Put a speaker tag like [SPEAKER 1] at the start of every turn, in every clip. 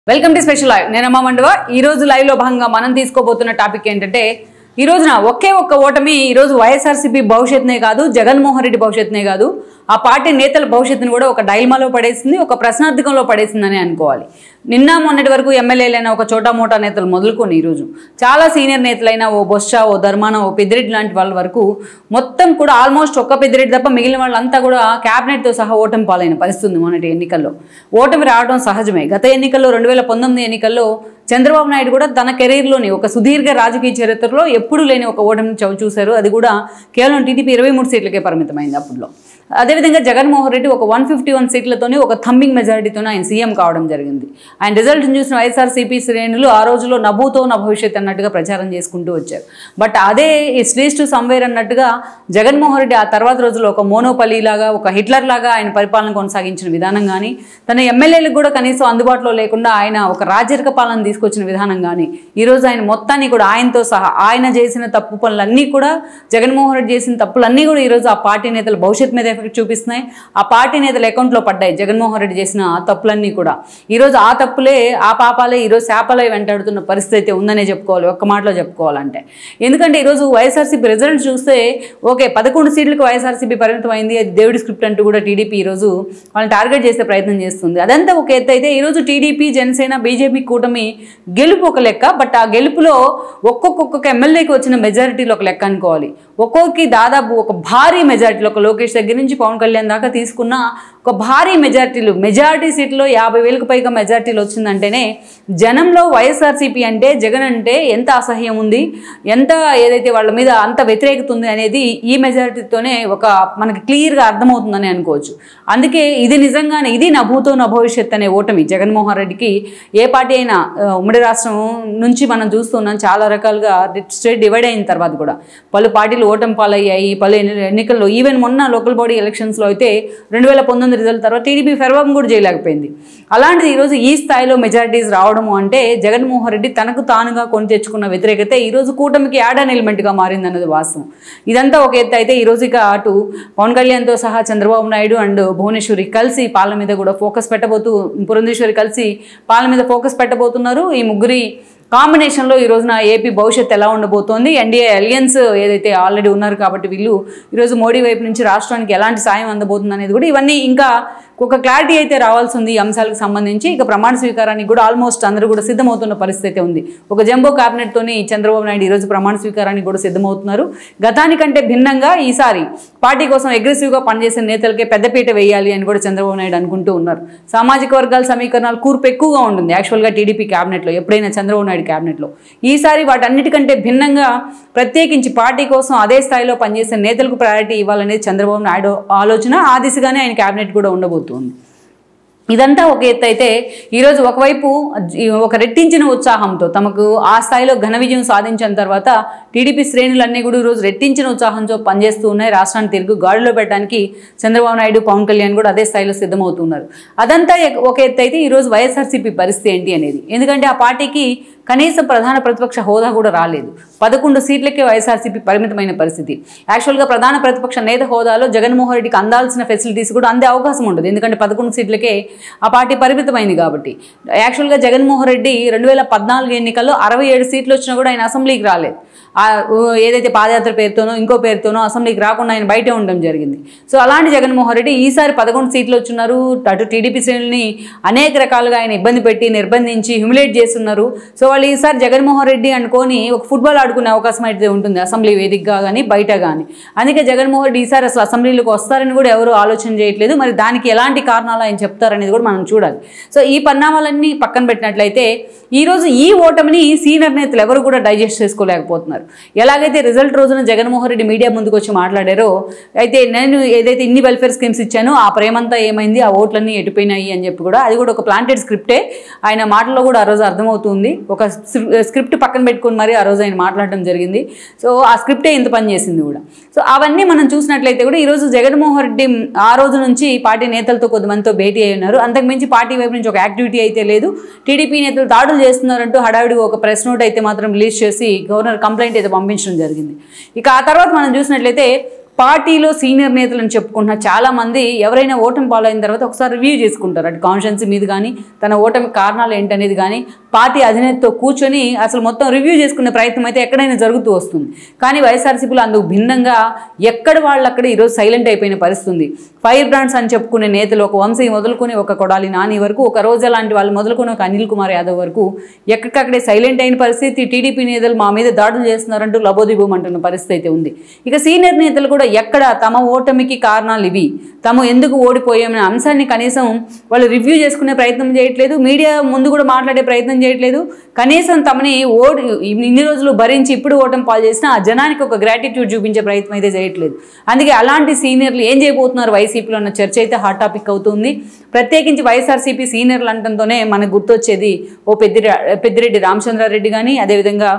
[SPEAKER 1] welcome to special live నేను అమ్మ మండువ ఈ రోజు లైవ్ లో భాగంగా మనం తీసుకోబోతున్న టాపిక్ ఏంటంటే ఈ రోజున ఒకే ఒక్క ఓటమి ఈ రోజు వైఎస్ఆర్సీపీ భవిష్యత్తునే కాదు జగన్మోహన్ రెడ్డి భవిష్యత్తునే కాదు ఆ పార్టీ నేతల భవిష్యత్తుని కూడా ఒక డైల్మాలో పడేసింది ఒక ప్రశ్నార్థకంలో పడేసిందని అనుకోవాలి నిన్న మొన్నటి వరకు ఎమ్మెల్యేలైన ఒక చోటా మోటా నేతలు మొదలుకొని ఈరోజు చాలా సీనియర్ నేతలైన ఓ బొత్స ఓ ధర్మాన ఓ పెద్దిరెడ్డి లాంటి వాళ్ళ వరకు మొత్తం కూడా ఆల్మోస్ట్ ఒక్క పెద్దిరెడ్డి తప్ప మిగిలిన వాళ్ళంతా కూడా క్యాబినెట్తో సహా ఓటమి పాలైన పరిస్థితి ఉంది మొన్నటి ఎన్నికల్లో ఓటమి రావడం సహజమే గత ఎన్నికల్లో రెండు వేల పంతొమ్మిది ఎన్నికల్లో చంద్రబాబు నాయుడు కూడా తన కెరీర్లోని ఒక సుదీర్ఘ రాజకీయ చరిత్రలో ఎప్పుడూ లేని ఒక ఓటమిని చవి చూశారు అది కూడా కేవలం టీడీపీ ఇరవై మూడు సీట్లకే పరిమితమైంది అప్పుడులో అదేవిధంగా జగన్మోహన్ రెడ్డి ఒక వన్ ఫిఫ్టీ వన్ సీట్లతోనే ఒక థంబింగ్ మెజారిటీతోనే ఆయన సీఎం కావడం జరిగింది ఆయన రిజల్ట్ని చూసిన వైఎస్ఆర్సీపీ శ్రేణులు ఆ రోజులో నభూతో నా భవిష్యత్ అన్నట్టుగా ప్రచారం చేసుకుంటూ వచ్చారు బట్ అదే ఈ స్ట్రీస్ టు సంవేర్ అన్నట్టుగా జగన్మోహన్ రెడ్డి ఆ తర్వాత రోజుల్లో ఒక మోనోపలి లాగా ఒక హిట్లర్ లాగా ఆయన పరిపాలన కొనసాగించిన విధానం కానీ తన ఎమ్మెల్యేలకు కూడా కనీసం అందుబాటులో లేకుండా ఆయన ఒక రాజరిక పాలన తీసుకొచ్చిన విధానం కానీ ఈరోజు ఆయన మొత్తాన్ని కూడా ఆయనతో సహా ఆయన చేసిన తప్పు పనులన్నీ కూడా జగన్మోహన్ రెడ్డి చేసిన తప్పులన్నీ కూడా ఈరోజు ఆ పార్టీ నేతల భవిష్యత్ మీద ఎఫెక్ట్ చూపిస్తున్నాయి ఆ పార్టీ నేతల అకౌంట్లో పడ్డాయి జగన్మోహన్ రెడ్డి చేసిన ఆ తప్పులన్నీ కూడా ఈరోజు ఆ తప్పులే ఆ పాపాలే ఈరోజు శాపలే వెంటాడుతున్న పరిస్థితి అయితే ఉందనే చెప్పుకోవాలి ఒక్క మాటలో చెప్పుకోవాలంటే ఎందుకంటే ఈరోజు వైఎస్ఆర్సీపీ రిజల్ట్ చూస్తే ఓకే పదకొండు సీట్లకు వైఎస్ఆర్సీపీ పరిమితం అయింది అది దేవుడి స్క్రిప్ట్ అంటూ కూడా టీడీపీ ఈరోజు వాళ్ళని టార్గెట్ చేసే ప్రయత్నం చేస్తుంది అదంతా ఒక ఎత్తు అయితే ఈరోజు టీడీపీ జనసేన బీజేపీ కూటమి గెలుపు ఒక లెక్క బట్ ఆ గెలుపులో ఒక్కొక్కొక్క ఎమ్మెల్యేకి వచ్చిన మెజారిటీలో ఒక లెక్క అనుకోవాలి ఒక్కొక్కరికి దాదాపు ఒక భారీ మెజారిటీలో ఒక లోకేష్ దగ్గర నుంచి పవన్ కళ్యాణ్ దాకా తీసుకున్న ఒక భారీ మెజారిటీలు మెజారిటీ సీట్లో యాభై వేలకు పైగా మెజారిటీలు వచ్చిందంటేనే జనంలో వైఎస్ఆర్సీపీ అంటే జగన్ అంటే ఎంత అసహ్యం ఉంది ఎంత ఏదైతే వాళ్ళ మీద అంత వ్యతిరేకత ఉంది అనేది ఈ మెజారిటీతోనే ఒక మనకి క్లియర్గా అర్థమవుతుందని అనుకోవచ్చు అందుకే ఇది నిజంగానే ఇది నా భూతో నా భవిష్యత్ అనే ఓటమి జగన్మోహన్ రెడ్డికి ఏ పార్టీ అయినా ఆ, ఉమ్మడి రాష్ట్రం నుంచి మనం చూస్తున్నాం చాలా రకాలుగా స్టేట్ డివైడ్ అయిన తర్వాత కూడా పలు పార్టీలు ఓటమి పాలయ్యాయి పలు ఎన్ని- ఎన్నికల్లో ఈవెన్ మొన్న లోకల్ బాడీ ఎలక్షన్స్లో అయితే రెండు వేల పంతొమ్మిది రిజల్ట్ తర్వాత టీడీపీ ఫెర్వం కూడా చేయలేకపోయింది అలాంటిది ఈరోజు ఈ స్థాయిలో మెజారిటీస్ రావడము అంటే జగన్మోహన్ రెడ్డి తనకు తానుగా కొని తెచ్చుకున్న వ్యతిరేకత ఈరోజు కూటమికి యాడ్ అన్ ఎలిమెంట్గా మారిందన్నది వాస్తవం ఇదంతా ఒక ఎత్తు అయితే ఈరోజు ఇక అటు పవన్ కళ్యాణ్తో సహా చంద్రబాబు నాయుడు అండ్ భువనేశ్వరి కలిసి పాలన మీద కూడా ఫోకస్ పెట్టబోతూ పురంధేశ్వరి కలిసి పాలన మీద ఫోకస్ పెట్టబోతున్నారు ఈ ముగ్గురి కాంబినేషన్లో ఈ రోజున ఏపీ భవిష్యత్తు ఎలా ఉండబోతోంది ఎన్డీఏ అలియన్స్ ఏదైతే ఆల్రెడీ ఉన్నారు కాబట్టి వీళ్ళు ఈరోజు మోడీ వైపు నుంచి రాష్ట్రానికి ఎలాంటి సాయం అందబోతుంది అనేది కూడా ఇవన్నీ ఇంకా ఒక క్లారిటీ అయితే రావాల్సి ఉంది ఈ అంశాలకు సంబంధించి ఇక ప్రమాణ స్వీకారానికి కూడా ఆల్మోస్ట్ అందరూ కూడా సిద్ధమవుతున్న పరిస్థితి అయితే ఉంది ఒక జంబో క్యాబినెట్తోని చంద్రబాబు నాయుడు ఈరోజు ప్రమాణ స్వీకారానికి కూడా సిద్ధమవుతున్నారు గతానికంటే భిన్నంగా ఈసారి పార్టీ కోసం అగ్రెసివ్గా పనిచేసే నేతలకే పెద్దపీట వేయాలి అని కూడా చంద్రబాబు నాయుడు అనుకుంటూ ఉన్నారు సామాజిక వర్గాల సమీకరణాలు కూర్పు ఎక్కువగా ఉంటుంది యాక్చువల్గా టీడీపీ క్యాబినెట్లో ఎప్పుడైనా చంద్రబాబు నాయుడు క్యాబినెట్లో ఈసారి వాటన్నిటికంటే భిన్నంగా ప్రత్యేకించి పార్టీ కోసం అదే స్థాయిలో పనిచేసే నేతలకు ప్రయారిటీ ఇవ్వాలనేది చంద్రబాబు నాయుడు ఆలోచన ఆ దిశగానే ఆయన క్యాబినెట్ కూడా ఉండబోతుంది ఇదంతా ఒక ఎత్తు అయితే ఈరోజు ఒకవైపు జీ- ఒక రెట్టించిన ఉత్సాహంతో తమకు ఆ స్థాయిలో ఘన విజయం సాధించిన తర్వాత టీడీపీ శ్రేణులన్నీ కూడా ఈరోజు రెట్టించిన ఉత్సాహంతో పనిచేస్తూ ఉన్నాయి రాష్ట్రాన్ని తిరిగి గాడిలో పెట్టడానికి చంద్రబాబు నాయుడు పవన్ కళ్యాణ్ కూడా అదే స్థాయిలో సిద్ధమవుతున్నారు అదంతా ఎక్- ఒక ఎత్తు అయితే ఈరోజు వైఎస్ఆర్సీపీ పరిస్థితి ఏంటి అనేది ఎందుకంటే ఆ పార్టీకి కనీసం ప్రధాన ప్రతిపక్ష హోదా కూడా రాలేదు పదకొండు సీట్లకే వైఎస్ఆర్సీపీ పరిమితమైన పరిస్థితి యాక్చువల్గా ప్రధాన ప్రతిపక్ష నేత హోదాలో జగన్మోహన్ రెడ్డికి అందాల్సిన ఫెసిలిటీస్ కూడా అందే అవకాశం ఉండదు ఎందుకంటే పదకొండు సీట్లకే ఆ పార్టీ పరిమితమైంది కాబట్టి యాక్చువల్గా జగన్మోహన్ రెడ్డి రెండు వేల పద్నాలుగు ఎన్నికల్లో అరవై ఏడు సీట్లు వచ్చినా కూడా ఆయన అసెంబ్లీకి రాలేదు ఆ ఊ, ఏదైతే పాదయాత్ర పేరుతోనో ఇంకో పేరుతోనో అసెంబ్లీకి రాకుండా ఆయన బయటే ఉండడం జరిగింది సో అలాంటి జగన్మోహన్ రెడ్డి ఈసారి పదకొండు సీట్లు వచ్చున్నారు అటు టీడీపీ శ్రేణుల్ని అనేక రకాలుగా ఆయన ఇబ్బంది పెట్టి నిర్బంధించి హ్యూమిలేట్ చేస్తున్నారు సో వాళ్ళు ఈసారి జగన్మోహన్ రెడ్డి అనుకొని ఒక ఫుట్బాల్ ఆడుకునే అవకాశం అయితే ఉంటుంది అసెంబ్లీ వేదికగా కానీ బయట కానీ అందుకే జగన్మోహన్ రెడ్డి ఈసారి అసలు అసెంబ్లీలోకి వస్తారని కూడా ఎవరు ఆలోచన చేయట్లేదు మరి దానికి ఎలాంటి కారణాలు ఆయన చెప్తారనేది కూడా మనం చూడాలి సో ఈ పరిణామాలన్నీ పక్కన పెట్టినట్లయితే ఈరోజు ఈ ఓటమిని సీనియర్ నేతలు ఎవరు కూడా డైజెస్ట్ చేసుకోలేకపోతున్నారు ఎలాగైతే రిజల్ట్ రోజున జగన్మోహన్ రెడ్డి మీడియా ముందుకు వచ్చి మాట్లాడారో అయితే నేను ఏదైతే ఇన్ని వెల్ఫేర్ స్కీమ్స్ ఇచ్చానో ఆ ప్రేమంతా ఏమైంది ఆ ఓట్లన్నీ ఎటుపోయినాయి అని చెప్పి కూడా అది కూడా ఒక ప్లాంటెడ్ స్క్రిప్టే ఆయన మాటల్లో కూడా ఆ రోజు అర్థమవుతుంది ఒక స్క్రిప్ట్ పక్కన పెట్టుకుని మరి ఆ రోజు ఆయన మాట్లాడడం జరిగింది సో ఆ స్క్రిప్టే ఇంత పని చేసింది కూడా సో అవన్నీ మనం చూసినట్లయితే కూడా ఈరోజు జగన్మోహన్ రెడ్డి ఆ రోజు నుంచి పార్టీ నేతలతో కొద్దిమందితో భేటీ అయి ఉన్నారు అంతకుమించి పార్టీ వైపు నుంచి ఒక యాక్టివిటీ అయితే లేదు టీడీపీ నేతలు దాడులు చేస్తున్నారంటూ హడావిడిగా ఒక ప్రెస్ నోట్ అయితే మాత్రం రిలీజ్ చేసి గవర్నర్ కంప్లైంట్ అయితే పంపించడం జరిగింది ఇక ఆ తర్వాత మనం చూసినట్లయితే పార్టీలో సీనియర్ నేతలను చెప్పుకుంటున్న చాలా మంది ఎవరైనా ఓటమి పాలైన తర్వాత ఒకసారి రివ్యూ చేసుకుంటారు అటు కాన్షియన్స్ మీద కానీ తన ఓటమి కారణాలు ఏంటనేది కానీ పార్టీ అధినేతతో కూర్చొని అసలు మొత్తం రివ్యూ చేసుకునే ప్రయత్నం అయితే ఎక్కడైనా జరుగుతూ వస్తుంది కానీ వైఎస్ఆర్సీపీలో అందుకు భిన్నంగా ఎక్కడ వాళ్ళు అక్కడ ఈరోజు సైలెంట్ అయిపోయిన పరిస్థితి ఉంది ఫైర్ బ్రాండ్స్ అని చెప్పుకునే నేతలు ఒక వంశీ మొదలుకొని ఒక కొడాలి నాని వరకు ఒక రోజా లాంటి వాళ్ళు మొదలుకొని ఒక అనిల్ కుమార్ యాదవ్ వరకు ఎక్కడికక్కడే సైలెంట్ అయిన పరిస్థితి టీడీపీ నేతలు మా మీద దాడులు చేస్తున్నారంటూ లబోదిబోం అంటున్న పరిస్థితి అయితే ఉంది ఇక సీనియర్ నేతలు కూడా ఎక్కడ తమ ఓటమికి కారణాలు ఇవి తాము ఎందుకు ఓడిపోయామనే అంశాన్ని కనీసం వాళ్ళు రివ్యూ చేసుకునే ప్రయత్నం చేయట్లేదు మీడియా ముందు కూడా మాట్లాడే ప్రయత్నం చేయట్లేదు కనీసం తమని ఓడి ఇన్ని రోజులు భరించి ఇప్పుడు ఓటమి పాలు చేసినా ఆ జనానికి ఒక గ్రాటిట్యూడ్ చూపించే ప్రయత్నం అయితే చేయట్లేదు అందుకే అలాంటి సీనియర్లు ఏం చేయబోతున్నారు వైసీపీలో అన్న చర్చ అయితే హాట్ టాపిక్ అవుతుంది ప్రత్యేకించి వైఎస్ఆర్సీపీ సీనియర్లు అంటంతోనే మనకు గుర్తొచ్చేది ఓ పెద్దిరె పెద్దిరెడ్డి రామచంద్రారెడ్డి కానీ అదేవిధంగా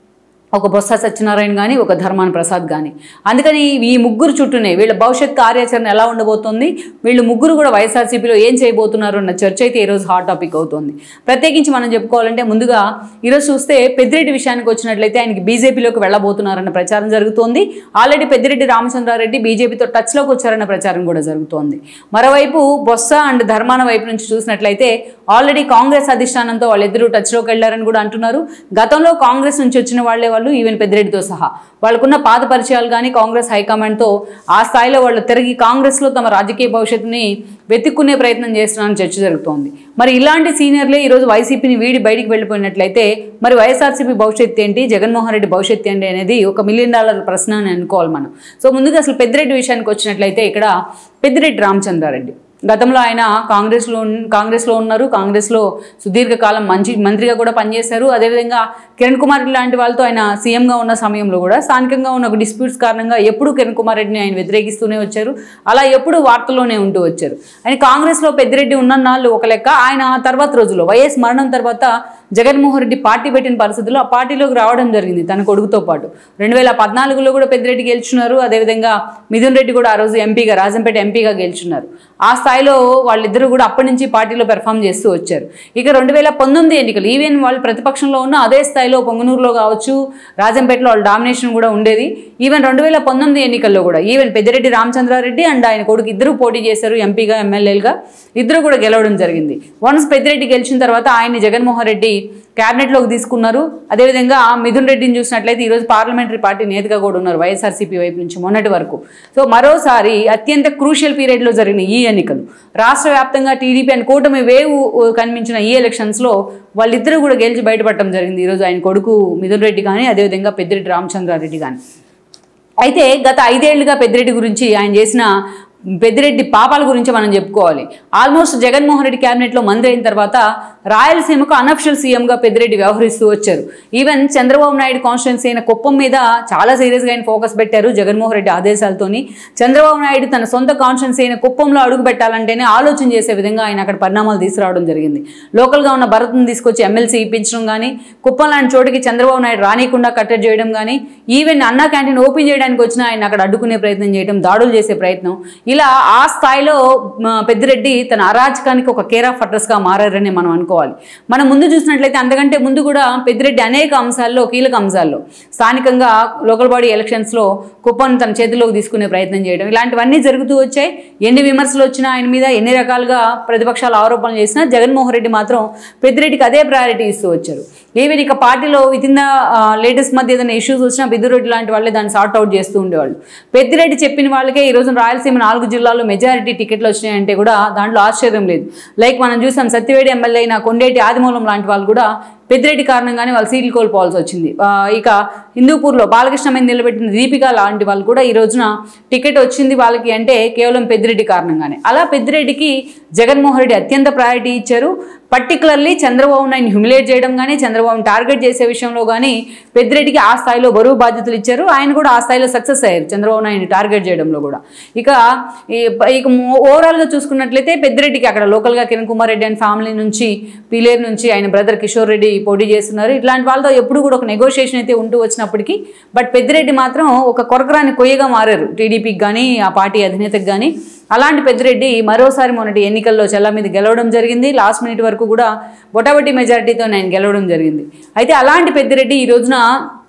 [SPEAKER 1] ఒక బొత్స సత్యనారాయణ కానీ ఒక ధర్మాన ప్రసాద్ కానీ అందుకని ఈ ముగ్గురు చుట్టూనే వీళ్ళ భవిష్యత్ కార్యాచరణ ఎలా ఉండబోతోంది వీళ్ళు ముగ్గురు కూడా వైఎస్ఆర్సీపీలో ఏం చేయబోతున్నారు అన్న చర్చ అయితే ఈరోజు హాట్ టాపిక్ అవుతుంది ప్రత్యేకించి మనం చెప్పుకోవాలంటే ముందుగా ఈరోజు చూస్తే పెద్దిరెడ్డి విషయానికి వచ్చినట్లయితే ఆయనకి బీజేపీలోకి వెళ్ళబోతున్నారన్న ప్రచారం జరుగుతోంది ఆల్రెడీ పెద్దిరెడ్డి రామచంద్రారెడ్డి బీజేపీతో టచ్లోకి వచ్చారన్న ప్రచారం కూడా జరుగుతోంది మరోవైపు బొత్స అండ్ ధర్మాన వైపు నుంచి చూసినట్లయితే ఆల్రెడీ కాంగ్రెస్ అధిష్టానంతో వాళ్ళిద్దరూ టచ్లోకి వెళ్లారని కూడా అంటున్నారు గతంలో కాంగ్రెస్ నుంచి వచ్చిన వాళ్ళే వాళ్ళు ఈవెన్ పెద్దిరెడ్డితో సహా వాళ్ళకున్న పాత పరిచయాలు కానీ కాంగ్రెస్ హైకమాండ్తో ఆ స్థాయిలో వాళ్ళు తిరిగి కాంగ్రెస్లో తమ రాజకీయ భవిష్యత్తుని వెతుక్కునే ప్రయత్నం చేస్తున్నారని చర్చ జరుగుతోంది మరి ఇలాంటి సీనియర్లే ఈరోజు వైసీపీని వీడి బయటికి వెళ్ళిపోయినట్లయితే మరి వైఎస్ఆర్సీపీ భవిష్యత్తు ఏంటి జగన్మోహన్ రెడ్డి భవిష్యత్తు ఏంటి అనేది ఒక మిలియన్ డాలర్ ప్రశ్న అని అనుకోవాలి మనం సో ముందుగా అసలు పెద్దిరెడ్డి విషయానికి వచ్చినట్లయితే ఇక్కడ పెద్దిరెడ్డి రామచంద్రారెడ్డి గతంలో ఆయన కాంగ్రెస్లో ఉన్- కాంగ్రెస్లో ఉన్నారు కాంగ్రెస్లో సుదీర్ఘకాలం మంచి మంత్రిగా కూడా పనిచేశారు అదేవిధంగా కిరణ్ కుమార్ రెడ్డి లాంటి వాళ్ళతో ఆయన సీఎంగా ఉన్న సమయంలో కూడా స్థానికంగా ఉన్న ఒక డిస్ప్యూట్స్ కారణంగా ఎప్పుడూ కిరణ్ కుమార్ రెడ్డిని ఆయన వ్యతిరేకిస్తూనే వచ్చారు అలా ఎప్పుడూ వార్తల్లోనే ఉంటూ వచ్చారు ఆయన కాంగ్రెస్లో పెద్దిరెడ్డి ఉన్నన్నాళ్ళు ఒక లెక్క ఆయన ఆ తర్వాత రోజుల్లో వైఎస్ మరణం తర్వాత జగన్మోహన్ రెడ్డి పార్టీ పెట్టిన పరిస్థితుల్లో ఆ పార్టీలోకి రావడం జరిగింది తన కొడుకుతో పాటు రెండు వేల పద్నాలుగులో కూడా పెద్దిరెడ్డి గెలుచున్నారు అదేవిధంగా మిథున్ రెడ్డి కూడా ఆ రోజు ఎంపీగా రాజంపేట ఎంపీగా గెలుచున్నారు ఆ స్థాయిలో వాళ్ళిద్దరూ కూడా అప్పటి నుంచి పార్టీలో పెర్ఫామ్ చేస్తూ వచ్చారు ఇక రెండు వేల పంతొమ్మిది ఎన్నికలు ఈవెన్ వాళ్ళు ప్రతిపక్షంలో ఉన్న అదే స్థాయిలో పొంగనూరులో కావచ్చు రాజంపేటలో వాళ్ళ డామినేషన్ కూడా ఉండేది ఈవెన్ రెండు వేల పంతొమ్మిది ఎన్నికల్లో కూడా ఈవెన్ పెద్దిరెడ్డి రామచంద్రారెడ్డి అండ్ ఆయన కొడుకు ఇద్దరు పోటీ చేశారు ఎంపీగా ఎమ్మెల్యేలుగా ఇద్దరు కూడా గెలవడం జరిగింది వన్స్ పెద్దిరెడ్డి గెలిచిన తర్వాత ఆయన్ని జగన్మోహన్ రెడ్డి క్యాబినెట్లోకి తీసుకున్నారు అదేవిధంగా మిథున్ రెడ్డిని చూసినట్లయితే ఈరోజు పార్లమెంటరీ పార్టీ నేతగా కూడా ఉన్నారు వైఎస్ఆర్సీపీ వైపు నుంచి మొన్నటి వరకు సో మరోసారి అత్యంత క్రూషియల్ పీరియడ్లో జరిగిన ఈ ఎన్నికలు రాష్ట్ర వ్యాప్తంగా టీడీపీ అని కూటమి వేవ్ కనిపించిన ఈ ఎలక్షన్స్లో వాళ్ళిద్దరూ కూడా గెలిచి బయటపడటం జరిగింది ఈరోజు ఆయన కొడుకు మిథున్ రెడ్డి కానీ అదేవిధంగా పెద్దిరెడ్డి రామచంద్రారెడ్డి కానీ అయితే గత ఐదేళ్లుగా పెద్దిరెడ్డి గురించి ఆయన చేసిన పెద్దిరెడ్డి పాపాల గురించి మనం చెప్పుకోవాలి ఆల్మోస్ట్ జగన్మోహన్ రెడ్డి క్యాబినెట్లో మంత్రి అయిన తర్వాత రాయలసీమకు అనఫిషియల్ సీఎంగా పెద్దిరెడ్డి వ్యవహరిస్తూ వచ్చారు ఈవెన్ చంద్రబాబు నాయుడు కాన్స్టిట్యున్సీ అయిన కుప్పం మీద చాలా సీరియస్గా ఆయన ఫోకస్ పెట్టారు జగన్మోహన్ రెడ్డి ఆదేశాలతోని చంద్రబాబు నాయుడు తన సొంత కాన్స్టిట్యున్సీ అయిన కుప్పంలో అడుగు పెట్టాలంటేనే ఆలోచన చేసే విధంగా ఆయన అక్కడ పరిణామాలు తీసుకురావడం జరిగింది లోకల్గా ఉన్న భరత్ను తీసుకొచ్చి ఎమ్మెల్సీ ఇప్పించడం కానీ కుప్పం లాంటి చోటికి చంద్రబాబు నాయుడు రానియకుండా కట్టడి చేయడం కానీ ఈవెన్ అన్నా క్యాంటీన్ ఓపెన్ చేయడానికి వచ్చిన ఆయన అక్కడ అడ్డుకునే ప్రయత్నం చేయడం దాడులు చేసే ప్రయత్నం ఇలా ఆ స్థాయిలో మ, పెద్దిరెడ్డి తన అరాచకానికి ఒక కేర్ ఆఫ్ అడ్రస్గా మారారని మనం అనుకోవాలి మనం ముందు చూసినట్లయితే అంతకంటే ముందు కూడా పెద్దిరెడ్డి అనేక అంశాల్లో కీలక అంశాల్లో స్థానికంగా లోకల్ బాడీ ఎలక్షన్స్లో కుప్పను తన చేతిలోకి తీసుకునే ప్రయత్నం చేయడం ఇలాంటివన్నీ జరుగుతూ వచ్చాయి ఎన్ని విమర్శలు వచ్చినా ఆయన మీద ఎన్ని రకాలుగా ప్రతిపక్షాలు ఆరోపణలు చేసినా జగన్మోహన్ రెడ్డి మాత్రం పెద్దిరెడ్డికి అదే ప్రయారిటీ ఇస్తూ వచ్చారు ఈవెన్ ఇక పార్టీలో విత్ ఇన్ ద లేటెస్ట్ మధ్య ఏదైనా ఇష్యూస్ వచ్చినా పెద్దిరెడ్డి లాంటి వాళ్ళే దాన్ని సార్ట్ అవుట్ చేస్తూ ఉండేవాళ్ళు పెద్దిరెడ్డి చెప్పిన వాళ్ళకే ఈ రోజు రాయలసీమ నాలుగు జిల్లాల్లో మెజారిటీ టికెట్లు వచ్చినాయంటే కూడా దాంట్లో ఆశ్చర్యం లేదు లైక్ మనం చూసాం సత్యవేడి ఎమ్మెల్యే అయిన కొండేటి ఆదిమూలం లాంటి వాళ్ళు కూడా పెద్దిరెడ్డి కారణంగానే వాళ్ళు సీట్లు కోల్పోవాల్సి వచ్చింది ఆ, ఇక హిందూపూర్లో బాలకృష్ణ మీద నిలబెట్టిన దీపిక లాంటి వాళ్ళు కూడా ఈ రోజున టికెట్ వచ్చింది వాళ్ళకి అంటే కేవలం పెద్దిరెడ్డి కారణంగానే అలా పెద్దిరెడ్డికి జగన్మోహన్ రెడ్డి అత్యంత ప్రయారిటీ ఇచ్చారు పర్టికులర్లీ చంద్రబాబు నాయుడు హ్యూమిలేట్ చేయడం కానీ చంద్రబాబుని టార్గెట్ చేసే విషయంలో కానీ పెద్దిరెడ్డికి ఆ స్థాయిలో బరువు బాధ్యతలు ఇచ్చారు ఆయన కూడా ఆ స్థాయిలో సక్సెస్ అయ్యారు చంద్రబాబు నాయుడిని టార్గెట్ చేయడంలో కూడా ఇక ఈ- ఇక ఓవరాల్గా చూసుకున్నట్లయితే పెద్దిరెడ్డికి అక్కడ లోకల్గా కిరణ్ కుమార్ రెడ్డి అండ్ ఫ్యామిలీ నుంచి పిలేరు నుంచి ఆయన బ్రదర్ కిషోర్ రెడ్డి పోటీ చేస్తున్నారు ఇట్లాంటి వాళ్ళతో ఎప్పుడు కూడా ఒక నెగోషియేషన్ అయితే ఉంటూ వచ్చినప్పటికీ బట్ పెద్దిరెడ్డి మాత్రం ఒక కొరకరాని కొయ్యగా మారారు టీడీపీకి కానీ ఆ పార్టీ అధినేతకు కానీ అలాంటి పెద్దిరెడ్డి మరోసారి మొన్నటి ఎన్నికల్లో చెల్ల మీద గెలవడం జరిగింది లాస్ట్ మినిట్ వరకు కూడా బొటాబొట్టి మెజారిటీతో ఆయన గెలవడం జరిగింది అయితే అలాంటి పెద్దిరెడ్డి ఈ రోజున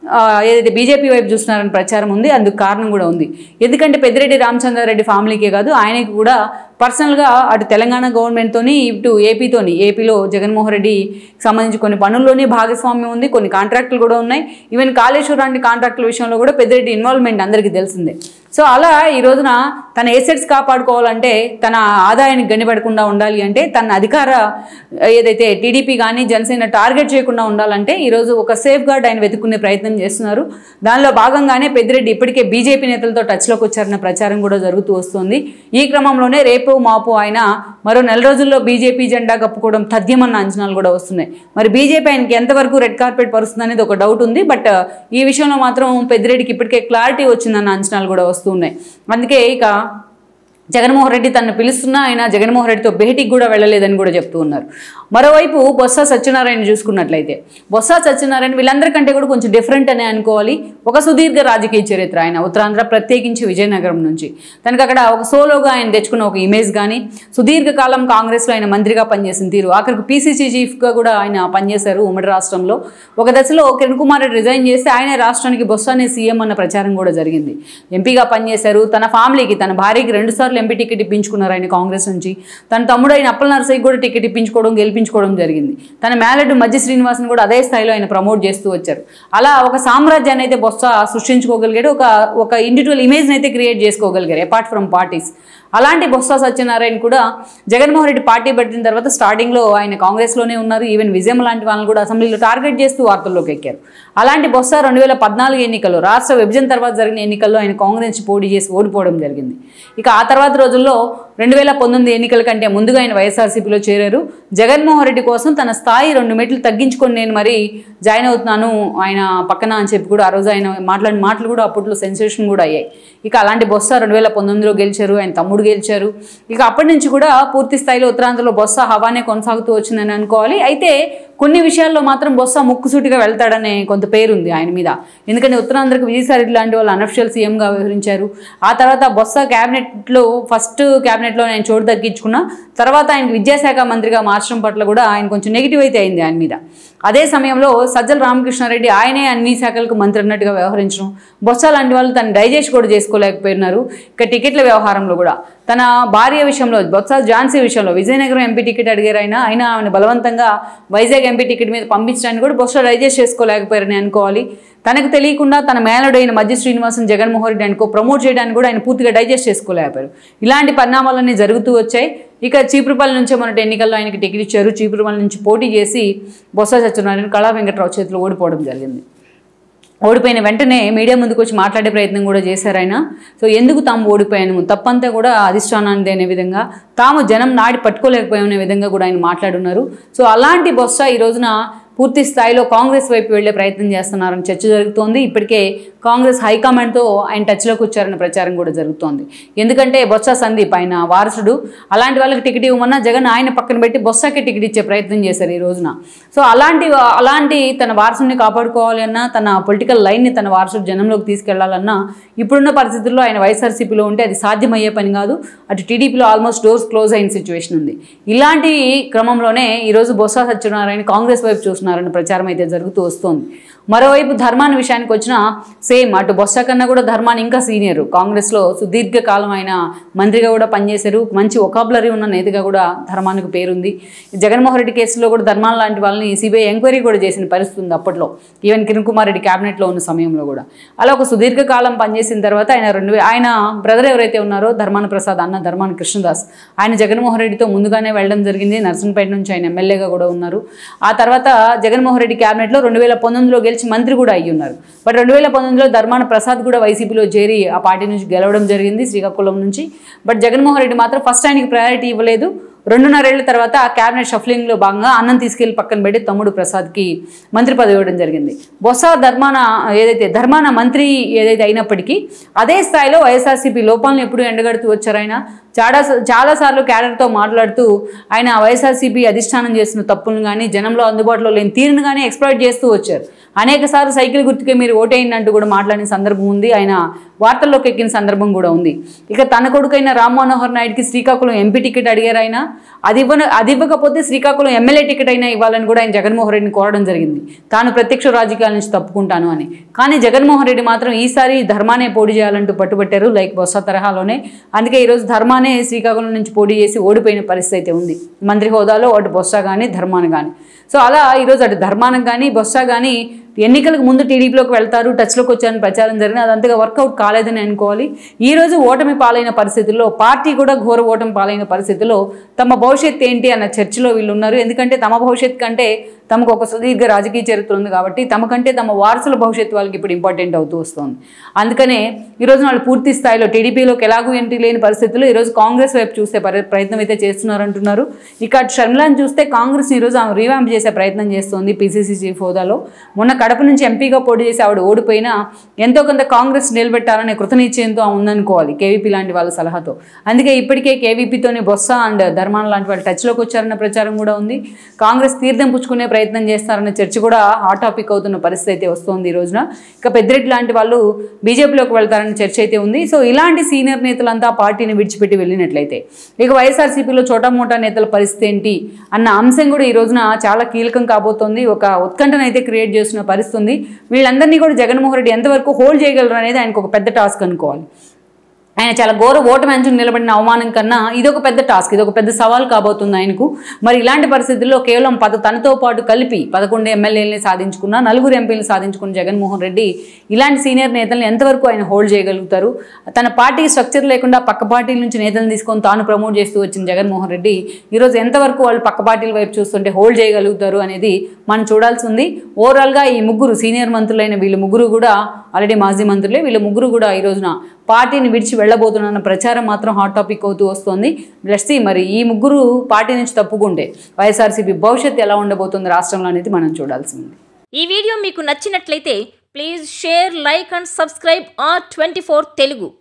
[SPEAKER 1] ఆ, ఏదైతే బీజేపీ వైపు చూస్తున్నారని ప్రచారం ఉంది అందుకు కారణం కూడా ఉంది ఎందుకంటే పెద్దిరెడ్డి రామచంద్రారెడ్డి ఫ్యామిలీకే కాదు ఆయనకి కూడా పర్సనల్గా అటు తెలంగాణ గవర్నమెంట్తోని ఇటు ఏపీతోని ఏపీలో జగన్మోహన్ రెడ్డి సంబంధించి కొన్ని పనుల్లోనే భాగస్వామ్యం ఉంది కొన్ని కాంట్రాక్టులు కూడా ఉన్నాయి ఈవెన్ కాళేశ్వరాన్ని కాంట్రాక్టుల విషయంలో కూడా పెద్దిరెడ్డి ఇన్వాల్వ్మెంట్ అందరికీ తెలిసిందే సో అలా ఈ రోజున తన ఎసెట్స్ కాపాడుకోవాలంటే తన ఆదాయానికి గనిపడకుండా ఉండాలి అంటే తన అధికార ఏదైతే టీడీపీ కానీ జనసేన టార్గెట్ చేయకుండా ఉండాలంటే ఈరోజు ఒక సేఫ్ గార్డ్ ఆయన వెతుక్కునే ప్రయత్నం చేస్తున్నారు దానిలో భాగంగానే పెద్దిరెడ్డి ఇప్పటికే బీజేపీ నేతలతో టచ్లోకి వచ్చారన్న ప్రచారం కూడా జరుగుతూ వస్తుంది ఈ క్రమంలోనే రేపు మాపు ఆయన మరో నెల రోజుల్లో బీజేపీ జెండా కప్పుకోవడం తథ్యమన్న అంచనాలు కూడా వస్తున్నాయి మరి బీజేపీ ఆయనకి ఎంతవరకు రెడ్ కార్పెట్ పరుస్తుంది అనేది ఒక డౌట్ ఉంది బట్ ఈ విషయంలో మాత్రం పెద్దిరెడ్డికి ఇప్పటికే క్లారిటీ వచ్చిందన్న అంచనాలు కూడా వస్తున్నాయి అందుకే ఇక జగన్మోహన్ రెడ్డి తనను పిలుస్తున్నా ఆయన జగన్మోహన్ రెడ్డితో భేటీకి కూడా వెళ్ళలేదని కూడా చెప్తూ ఉన్నారు మరోవైపు బొత్స సత్యనారాయణ చూసుకున్నట్లయితే బొత్స సత్యనారాయణ వీళ్ళందరికంటే కూడా కొంచెం డిఫరెంట్ అనే అనుకోవాలి ఒక సుదీర్ఘ రాజకీయ చరిత్ర ఆయన ఉత్తరాంధ్ర ప్రత్యేకించి విజయనగరం నుంచి తనకు అక్కడ ఒక సోలోగా ఆయన తెచ్చుకున్న ఒక ఇమేజ్ కానీ సుదీర్ఘకాలం కాంగ్రెస్లో ఆయన మంత్రిగా పనిచేసిన తీరు ఆఖరికి పీసీసీ చీఫ్గా కూడా ఆయన పనిచేశారు ఉమ్మడి రాష్ట్రంలో ఒక దశలో కిరణ్ కుమార్ రెడ్డి రిజైన్ చేస్తే ఆయన రాష్ట్రానికి బొత్స అనే సీఎం అన్న ప్రచారం కూడా జరిగింది ఎంపీగా పనిచేశారు తన ఫ్యామిలీకి తన భార్యకి రెండుసార్లు ఎంపీ టికెట్ ఇప్పించుకున్నారు ఆయన కాంగ్రెస్ నుంచి తన తమ్ముడు అయిన అప్పల నరసయ్యకి కూడా టికెట్ ఇప్పించుకోవడం గెలిపించుకోవడం జరిగింది తన మేలడు మధ్య శ్రీనివాసన్ కూడా అదే స్థాయిలో ఆయన ప్రమోట్ చేస్తూ వచ్చారు అలా ఒక సామ్రాజ్యాన్ని అయితే బొత్స సృష్టించుకోగలిగాడు ఒక ఒక ఇండివిజువల్ ఇమేజ్ని అయితే క్రియేట్ చేసుకోగలిగారు అపార్ట్ ఫ్రమ్ పార్టీస్ అలాంటి బొత్స సత్యనారాయణ కూడా జగన్మోహన్ రెడ్డి పార్టీ పెట్టిన తర్వాత స్టార్టింగ్లో ఆయన కాంగ్రెస్లోనే ఉన్నారు ఈవెన్ విజయం లాంటి వాళ్ళని కూడా అసెంబ్లీలో టార్గెట్ చేస్తూ వార్తల్లోకి ఎక్కారు అలాంటి బొత్స రెండు వేల పద్నాలుగు ఎన్నికల్లో రాష్ట్ర విభజన తర్వాత జరిగిన ఎన్నికల్లో ఆయన కాంగ్రెస్ నుంచి పోటీ చేసి ఓడిపోవడం జరిగింది ఇక ఆ తర్వాత రోజుల్లో రెండు వేల పంతొమ్మిది ఎన్నికల కంటే ముందుగా ఆయన వైఎస్ఆర్సీపీలో చేరారు జగన్మోహన్ రెడ్డి కోసం తన స్థాయి రెండు మెట్లు తగ్గించుకొని నేను మరి జాయిన్ అవుతున్నాను ఆయన పక్కన అని చెప్పి కూడా ఆ రోజు ఆయన మాట్లాడిన మాటలు కూడా అప్పట్లో సెన్సేషన్ కూడా అయ్యాయి ఇక అలాంటి బొత్స రెండు వేల పంతొమ్మిదిలో గెలిచారు ఆయన తమ్ముడు గెలిచారు ఇక అప్పటి నుంచి కూడా పూర్తి స్థాయిలో ఉత్తరాంధ్రలో బొత్స హవానే కొనసాగుతూ వచ్చిందని అనుకోవాలి అయితే కొన్ని విషయాల్లో మాత్రం బొత్స ముక్కుసూటిగా వెళ్తాడనే కొంత పేరుంది ఆయన మీద ఎందుకంటే ఉత్తరాంధ్రకు విజయసాయి రెడ్డి లాంటి వాళ్ళు అనఫిషియల్ సీఎంగా వ్యవహరించారు ఆ తర్వాత బొత్స క్యాబినెట్లో ఫస్ట్ క్యాబినెట్లో ఆయన చోటు తగ్గించుకున్న తర్వాత ఆయన విద్యాశాఖ మంత్రిగా మార్చడం పట్ల కూడా ఆయన కొంచెం నెగిటివ్ అయితే అయింది ఆయన మీద అదే సమయంలో సజ్జల రామకృష్ణారెడ్డి ఆయనే అన్ని శాఖలకు మంత్రి అన్నట్టుగా వ్యవహరించడం బొత్స లాంటి వాళ్ళు తను డైజెస్ట్ కూడా చేసుకోలేకపోయినారు ఇక టికెట్ల వ్యవహారంలో కూడా తన భార్య విషయంలో బొత్స ఝాన్సీ విషయంలో విజయనగరం ఎంపీ టికెట్ అడిగారు ఆయన అయినా ఆమెను బలవంతంగా వైజాగ్ ఎంపీ టికెట్ మీద పంపించడానికి కూడా బొత్స డైజెస్ట్ చేసుకోలేకపోయారని అనుకోవాలి తనకు తెలియకుండా తన మేనడైన మధ్య శ్రీనివాసన్ జగన్మోహన్ రెడ్డి అనుకో ప్రమోట్ చేయడానికి కూడా ఆయన పూర్తిగా డైజెస్ట్ చేసుకోలేకపోయారు ఇలాంటి పరిణామాలన్నీ జరుగుతూ వచ్చాయి ఇక చీపురుపల్లి నుంచే మొన్నటి ఎన్నికల్లో ఆయనకి టికెట్ ఇచ్చారు చీపురుపల్లి నుంచి పోటీ చేసి బొత్స సత్యనారాయణ కళా వెంకట్రావు చేతిలో ఓడిపోవడం జరిగింది ఓడిపోయిన వెంటనే మీడియా ముందుకు వచ్చి మాట్లాడే ప్రయత్నం కూడా చేశారు ఆయన సో ఎందుకు తాము ఓడిపోయాను తప్పంతా కూడా అధిష్టానానిది అనే విధంగా తాము జనం నాడి పట్టుకోలేకపోయామనే విధంగా కూడా ఆయన మాట్లాడున్నారు సో అలాంటి బొత్స ఈ రోజున పూర్తి స్థాయిలో కాంగ్రెస్ వైపు వెళ్లే ప్రయత్నం చేస్తున్నారని చర్చ జరుగుతోంది ఇప్పటికే కాంగ్రెస్ హైకమాండ్తో ఆయన టచ్లోకి వచ్చారన్న ప్రచారం కూడా జరుగుతోంది ఎందుకంటే బొత్స సందీప్ ఆయన వారసుడు అలాంటి వాళ్ళకి టికెట్ ఇవ్వమన్నా జగన్ ఆయన పక్కన పెట్టి బొత్సకి టికెట్ ఇచ్చే ప్రయత్నం చేశారు ఈ రోజున సో అలాంటి అలాంటి తన వారసుని కాపాడుకోవాలి అన్నా తన పొలిటికల్ లైన్ని తన వారసుడు జనంలోకి తీసుకెళ్లాలన్నా ఇప్పుడున్న పరిస్థితుల్లో ఆయన వైఎస్ఆర్సీపీలో ఉంటే అది సాధ్యమయ్యే పని కాదు అటు టీడీపీలో ఆల్మోస్ట్ డోర్స్ క్లోజ్ అయిన సిచ్యువేషన్ ఉంది ఇలాంటి క్రమంలోనే ఈరోజు బొత్స సత్యనారాయణ కాంగ్రెస్ వైపు చూస్తున్నారన్న ప్రచారం అయితే జరుగుతూ వస్తోంది మరోవైపు ధర్మాన్ని విషయానికి వచ్చిన సేమ్ అటు బొత్స కన్నా కూడా ధర్మాన్ని ఇంకా సీనియర్ కాంగ్రెస్లో సుదీర్ఘకాలం ఆయన మంత్రిగా కూడా పనిచేశారు మంచి ఒకాబులరీ ఉన్న నేతగా కూడా ధర్మానికి పేరుంది జగన్మోహన్ రెడ్డి కేసులో కూడా ధర్మాన్ లాంటి వాళ్ళని సిబిఐ ఎంక్వైరీ కూడా చేసిన పరిస్థితి ఉంది అప్పట్లో ఈవెన్ కిరణ్ కుమార్ రెడ్డి క్యాబినెట్లో ఉన్న సమయంలో కూడా అలా ఒక సుదీర్ఘకాలం పనిచేసిన తర్వాత ఆయన రెండు వే- ఆయన బ్రదర్ ఎవరైతే ఉన్నారో ధర్మాన ప్రసాద్ అన్న ధర్మాన కృష్ణదాస్ ఆయన జగన్మోహన్ రెడ్డితో ముందుగానే వెళ్ళడం జరిగింది నర్సంపేట నుంచి ఆయన ఎమ్మెల్యేగా కూడా ఉన్నారు ఆ తర్వాత జగన్మోహన్ రెడ్డి క్యాబినెట్లో రెండు వేల పంతొమ్మిదిలో గెలిచి మంత్రి కూడా అయ్యి ఉన్నారు బట్ రెండు వేల పంతొమ్మిదిలో ధర్మాన ప్రసాద్ కూడా వైసీపీలో చేరి ఆ పార్టీ నుంచి గెలవడం జరిగింది శ్రీకాకుళం నుంచి బట్ జగన్మోహన్ రెడ్డి మాత్రం ఫస్ట్ ఆయనకి ప్రయారిటీ ఇవ్వలేదు రెండున్నరేళ్ల తర్వాత ఆ క్యాబినెట్ షఫ్లింగ్లో భాగంగా అన్నం తీసుకెళ్లి పక్కన పెట్టి తమ్ముడు ప్రసాద్కి మంత్రి పదవి ఇవ్వడం జరిగింది బొత్స ధర్మాన ఏదైతే ధర్మాన మంత్రి ఏదైతే అయినప్పటికీ అదే స్థాయిలో వైఎస్ఆర్సీపీ లోపాలను ఎప్పుడు ఎండగడుతూ వచ్చారు ఆయన చాలా చాలాసార్లు క్యాడర్తో మాట్లాడుతూ ఆయన వైఎస్ఆర్సీపీ అధిష్టానం చేస్తున్న తప్పులను కానీ జనంలో అందుబాటులో లేని తీరును కానీ ఎక్స్ప్లోర్ చేస్తూ వచ్చారు అనేక సార్లు సైకిల్ గుర్తుకే మీరు ఓటేయండి అంటూ కూడా మాట్లాడిన సందర్భం ఉంది ఆయన వార్తల్లోకి ఎక్కిన సందర్భం కూడా ఉంది ఇక తన కొడుకైన రామ్ మనోహర్ నాయుడుకి శ్రీకాకుళం ఎంపీ టికెట్ అడిగారు ఆయన అది ఇవ్వన అది ఇవ్వకపోతే శ్రీకాకుళం ఎమ్మెల్యే టికెట్ అయినా ఇవ్వాలని కూడా ఆయన జగన్మోహన్ రెడ్డిని కోరడం జరిగింది తాను ప్రత్యక్ష రాజకీయాల నుంచి తప్పుకుంటాను అని కానీ జగన్మోహన్ రెడ్డి మాత్రం ఈసారి ధర్మానే పోటీ చేయాలంటూ పట్టుబట్టారు లైక్ బొత్స తరహాలోనే అందుకే ఈరోజు ధర్మానే శ్రీకాకుళం నుంచి పోటీ చేసి ఓడిపోయిన పరిస్థితి అయితే ఉంది మంత్రి హోదాలో అటు బొత్స కానీ ధర్మాన కానీ సో అలా ఈరోజు అటు ధర్మానం కానీ బొత్స కానీ ఎన్నికలకు ముందు టీడీపీలోకి వెళ్తారు టచ్లోకి వచ్చారని ప్రచారం జరిగిన అది అంతగా వర్కౌట్ కాలేదని అనుకోవాలి ఈ రోజు ఓటమి పాలైన పరిస్థితుల్లో పార్టీ కూడా ఘోర ఓటమి పాలైన పరిస్థితుల్లో తమ భవిష్యత్ ఏంటి అన్న చర్చలో వీళ్ళు ఉన్నారు ఎందుకంటే తమ భవిష్యత్ కంటే తమకు ఒక సుదీర్ఘ రాజకీయ చరిత్ర ఉంది కాబట్టి తమకంటే తమ వారసుల భవిష్యత్తు వాళ్ళకి ఇప్పుడు ఇంపార్టెంట్ అవుతూ వస్తుంది అందుకనే ఈరోజు వాళ్ళు పూర్తి స్థాయిలో టీడీపీలోకి ఎలాగూ ఎంట్రీ లేని పరిస్థితుల్లో ఈరోజు కాంగ్రెస్ వైపు చూసే పరి- ప్రయత్నం అయితే చేస్తున్నారంటున్నారు ఇక అటు షర్మిలాని చూస్తే కాంగ్రెస్ ఈరోజు ఆమె రీవాంప్ చేసే ప్రయత్నం చేస్తోంది పీసీసీ చీఫ్ హోదాలో మొన్న కడప నుంచి ఎంపీగా పోటీ చేసి ఆవిడ ఓడిపోయినా ఎంతో కొంత కాంగ్రెస్ నిలబెట్టాలనే కృతనిశ్చయంతో ఆమె ఉందనుకోవాలి కేవీపీ లాంటి వాళ్ళ సలహాతో అందుకే ఇప్పటికే కేవీపీతోని బొత్స అండ్ ధర్మాన లాంటి వాళ్ళు టచ్లోకి వచ్చారన్న ప్రచారం కూడా ఉంది కాంగ్రెస్ తీర్థం పుచ్చుకునే ప్రయత్నం చేస్తారన్న చర్చ కూడా హాట్ టాపిక్ అవుతున్న పరిస్థితి అయితే వస్తోంది ఈ రోజున ఇక పెద్దిరెడ్డి లాంటి వాళ్ళు బీజేపీలోకి వెళ్తారన్న చర్చ అయితే ఉంది సో ఇలాంటి సీనియర్ నేతలంతా పార్టీని విడిచిపెట్టి వెళ్ళినట్లయితే ఇక వైఎస్ఆర్సీపీలో చోటా మోటా నేతల పరిస్థితి ఏంటి అన్న అంశం కూడా ఈ రోజున చాలా కీలకం కాబోతోంది ఒక ఉత్కంఠను అయితే క్రియేట్ చేస్తున్న పరిస్థితి ఉంది వీళ్ళందరినీ కూడా జగన్మోహన్ రెడ్డి ఎంతవరకు హోల్డ్ చేయగలరు అనేది ఆయనకు ఒక పెద్ద టాస్క్ అనుకోవాలి ఆయన చాలా ఘోర ఓటమి అంచుకు నిలబడిన అవమానం కన్నా ఇది ఒక పెద్ద టాస్క్ ఇది ఒక పెద్ద సవాల్ కాబోతుంది ఆయనకు మరి ఇలాంటి పరిస్థితుల్లో కేవలం పద తనతో పాటు కలిపి పదకొండు ఎమ్మెల్యేలని సాధించుకున్న నలుగురు ఎంపీలను సాధించుకున్న జగన్మోహన్ రెడ్డి ఇలాంటి సీనియర్ నేతలను ఎంతవరకు ఆయన హోల్డ్ చేయగలుగుతారు తన పార్టీకి స్ట్రక్చర్ లేకుండా పక్క పార్టీల నుంచి నేతలను తీసుకొని తాను ప్రమోట్ చేస్తూ వచ్చిన జగన్మోహన్ రెడ్డి ఈరోజు ఎంతవరకు వాళ్ళు పక్క పార్టీల వైపు చూస్తుంటే హోల్డ్ చేయగలుగుతారు అనేది మనం చూడాల్సి ఉంది ఓవరాల్గా ఈ ముగ్గురు సీనియర్ మంత్రులైన వీళ్ళు ముగ్గురు కూడా ఆల్రెడీ మాజీ మంత్రులే వీళ్ళు ముగ్గురు కూడా ఈ రోజున పార్టీని విడిచి వెళ్ళబోతున్న ప్రచారం మాత్రం హాట్ టాపిక్ అవుతూ వస్తుంది లెట్స్ మరి ఈ ముగ్గురు పార్టీ నుంచి తప్పుకుంటే వైఎస్ఆర్సీపీ భవిష్యత్తు ఎలా ఉండబోతుంది రాష్ట్రంలో అనేది మనం చూడాల్సి ఉంది
[SPEAKER 2] ఈ వీడియో మీకు నచ్చినట్లయితే please share like and subscribe R twenty Telugu